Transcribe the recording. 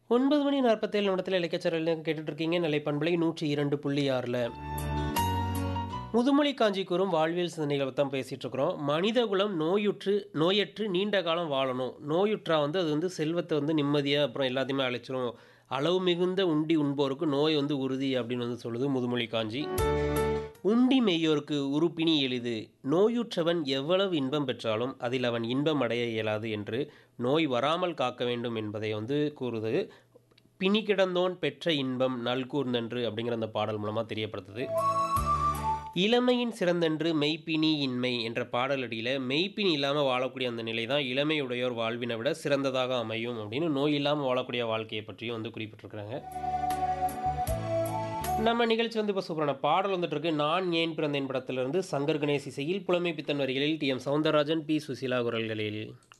ஒன்பது மணி நாற்பத்தேழு நிமிடத்தில் இலக்கியச்சரல் கேட்டுட்டு இருக்கீங்க நிலை பண்பலை நூற்றி இரண்டு புள்ளி ஆறில் முதுமொழி காஞ்சி கூறும் வாழ்வியல் சிந்தனைகளை தான் பேசிகிட்டு இருக்கிறோம் மனித குலம் நோயுற்று நோயற்று நீண்ட காலம் வாழணும் நோயுற்றா வந்து அது வந்து செல்வத்தை வந்து நிம்மதியாக அப்புறம் எல்லாத்தையுமே அழைச்சிரும் அளவு மிகுந்த உண்டி உண்போருக்கு நோய் வந்து உறுதி அப்படின்னு வந்து சொல்லுது முதுமொழி காஞ்சி உண்டி மெய்யோருக்கு உறுப்பினி எளிது நோயுற்றவன் எவ்வளவு இன்பம் பெற்றாலும் அதில் அவன் இன்பம் அடைய இயலாது என்று நோய் வராமல் காக்க வேண்டும் என்பதை வந்து கூறுது பிணி கிடந்தோன் பெற்ற இன்பம் நல்கூர்ந்தன்று அப்படிங்கிற அந்த பாடல் மூலமாக தெரியப்படுத்துது இளமையின் சிறந்தன்று மெய்ப்பினி இன்மை என்ற பாடலடியில் மெய்ப்பினி இல்லாமல் வாழக்கூடிய அந்த நிலை தான் இளமையுடையோர் வாழ்வினை விட சிறந்ததாக அமையும் அப்படின்னு நோய் இல்லாமல் வாழக்கூடிய வாழ்க்கையை பற்றியும் வந்து குறிப்பிட்டிருக்கிறாங்க நம்ம நிகழ்ச்சி வந்து இப்போ சூப்பரான பாடல் வந்துட்டு இருக்கு நான் ஏன் பிறந்தேன் படத்திலிருந்து சங்கர் கணேஷ் இசையில் புலமை பித்தன் வரிகளில் T M Soundararajan P Susheela குரல்களில்